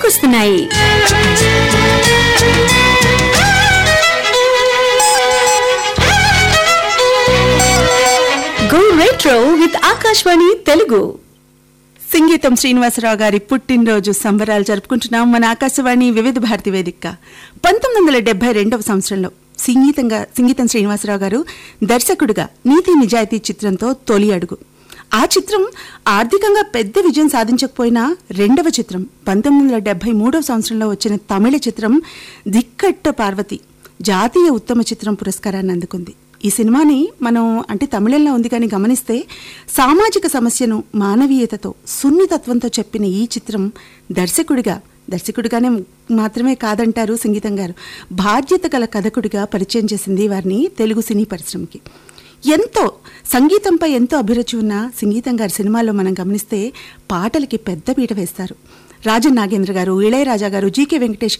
పుట్టుకొస్తున్నాయి go retro with Akashvani Telugu సంగీతం శ్రీనివాసరావు గారి పుట్టినరోజు సంబరాలు జరుపుకుంటున్నాం మన ఆకాశవాణి వివిధ భారతి వేదిక పంతొమ్మిది వందల డెబ్బై రెండవ సంవత్సరంలో సంగీతంగా సంగీతం శ్రీనివాసరావు గారు దర్శకుడిగా నీతి నిజాయితీ చిత్రంతో తొలి అడుగు ఆ చిత్రం ఆర్థికంగా పెద్ద విజయం సాధించకపోయినా రెండవ చిత్రం పంతొమ్మిది వందల డెబ్బై మూడవ సంవత్సరంలో వచ్చిన తమిళ చిత్రం దిక్కట్ట పార్వతి జాతీయ ఉత్తమ చిత్రం పురస్కారాన్ని అందుకుంది ఈ సినిమాని మనం అంటే తమిళంలో ఉంది కానీ గమనిస్తే సామాజిక సమస్యను మానవీయతతో సున్నితత్వంతో చెప్పిన ఈ చిత్రం దర్శకుడిగా దర్శకుడిగానే మాత్రమే కాదంటారు సంగీతం గారు బాధ్యత గల కథకుడిగా పరిచయం చేసింది వారిని తెలుగు సినీ పరిశ్రమకి ఎంతో సంగీతంపై ఎంతో అభిరుచి ఉన్న సంగీతం గారి సినిమాల్లో మనం గమనిస్తే పాటలకి పెద్ద పీట వేస్తారు రాజన్ నాగేంద్ర గారు ఇళయరాజా గారు జీకే వెంకటేష్